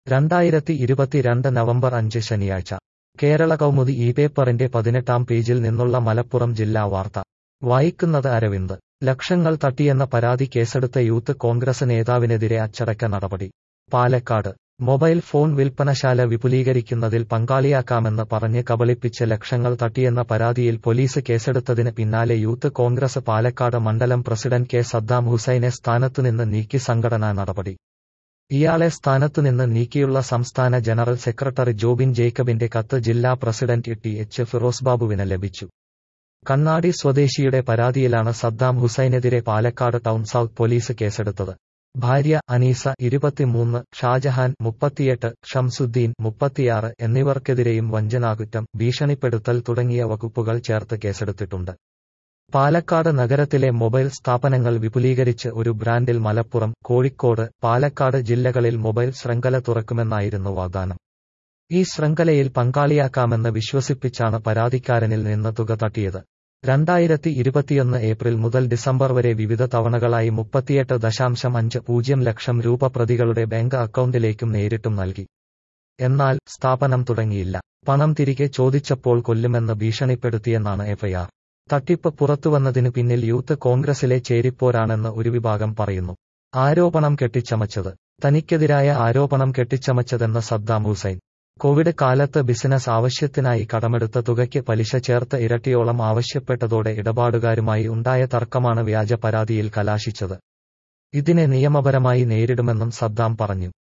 രണ്ടായിരത്തി ഇരുപത്തിരണ്ട് നവംബർ അഞ്ച് ശനിയാഴ്ച കേരള കൗമുദി ഈ പേപ്പറിന്റെ പതിനെട്ടാം പേജിൽ നിന്നുള്ള മലപ്പുറം ജില്ലാ വാർത്ത വായിക്കുന്നത് അരവിന്ദ് ലക്ഷങ്ങൾ തട്ടിയെന്ന പരാതി കേസെടുത്ത യൂത്ത് കോൺഗ്രസ് നേതാവിനെതിരെ അച്ചടക്ക നടപടി പാലക്കാട് മൊബൈൽ ഫോൺ വിൽപ്പനശാല വിപുലീകരിക്കുന്നതിൽ പങ്കാളിയാക്കാമെന്ന് പറഞ്ഞ് കബളിപ്പിച്ച് ലക്ഷങ്ങൾ തട്ടിയെന്ന പരാതിയിൽ പോലീസ് കേസെടുത്തതിന് പിന്നാലെ യൂത്ത് കോൺഗ്രസ് പാലക്കാട് മണ്ഡലം പ്രസിഡന്റ് കെ സദ്ദാം ഹുസൈനെ സ്ഥാനത്തുനിന്ന് നീക്കി സംഘടനാ നടപടി ഇയാളെ സ്ഥാനത്തുനിന്ന് നീക്കിയുള്ള സംസ്ഥാന ജനറൽ സെക്രട്ടറി ജോബിൻ ജേക്കബിന്റെ കത്ത് ജില്ലാ പ്രസിഡന്റ് ടി എച്ച് ഫിറോസ് ബാബുവിന് ലഭിച്ചു കണ്ണാടി സ്വദേശിയുടെ പരാതിയിലാണ് സദ്ദാം ഹുസൈനെതിരെ പാലക്കാട് ടൗൺ സൗത്ത് പോലീസ് കേസെടുത്തത് ഭാര്യ അനീസ ഇരുപത്തിമൂന്ന് ഷാജഹാൻ മുപ്പത്തിയെട്ട് ഷംസുദ്ദീൻ മുപ്പത്തിയാറ് എന്നിവർക്കെതിരെയും വഞ്ചനാകുറ്റം ഭീഷണിപ്പെടുത്തൽ തുടങ്ങിയ വകുപ്പുകൾ ചേർത്ത് കേസെടുത്തിട്ടുണ്ട് പാലക്കാട് നഗരത്തിലെ മൊബൈൽ സ്ഥാപനങ്ങൾ വിപുലീകരിച്ച് ഒരു ബ്രാൻഡിൽ മലപ്പുറം കോഴിക്കോട് പാലക്കാട് ജില്ലകളിൽ മൊബൈൽ ശൃംഖല തുറക്കുമെന്നായിരുന്നു വാഗ്ദാനം ഈ ശൃംഖലയിൽ പങ്കാളിയാക്കാമെന്ന് വിശ്വസിപ്പിച്ചാണ് പരാതിക്കാരനിൽ നിന്ന് തുക തട്ടിയത് രണ്ടായിരത്തി ഇരുപത്തിയൊന്ന് ഏപ്രിൽ മുതൽ ഡിസംബർ വരെ വിവിധ തവണകളായി മുപ്പത്തിയെട്ട് ദശാംശം അഞ്ച് പൂജ്യം ലക്ഷം രൂപ പ്രതികളുടെ ബാങ്ക് അക്കൗണ്ടിലേക്കും നേരിട്ടും നൽകി എന്നാൽ സ്ഥാപനം തുടങ്ങിയില്ല പണം തിരികെ ചോദിച്ചപ്പോൾ കൊല്ലുമെന്ന് ഭീഷണിപ്പെടുത്തിയെന്നാണ് എഫ്ഐആർ തട്ടിപ്പ് പുറത്തുവന്നതിനു പിന്നിൽ യൂത്ത് കോൺഗ്രസിലെ ചേരിപ്പോരാണെന്ന് ഒരു വിഭാഗം പറയുന്നു ആരോപണം കെട്ടിച്ചമച്ചത് തനിക്കെതിരായ ആരോപണം കെട്ടിച്ചമച്ചതെന്ന് സദ്ദാം ഹുസൈൻ കോവിഡ് കാലത്ത് ബിസിനസ് ആവശ്യത്തിനായി കടമെടുത്ത തുകയ്ക്ക് പലിശ ചേർത്ത് ഇരട്ടിയോളം ആവശ്യപ്പെട്ടതോടെ ഇടപാടുകാരുമായി ഉണ്ടായ തർക്കമാണ് വ്യാജ പരാതിയിൽ കലാശിച്ചത് ഇതിനെ നിയമപരമായി നേരിടുമെന്നും സദ്ദാം പറഞ്ഞു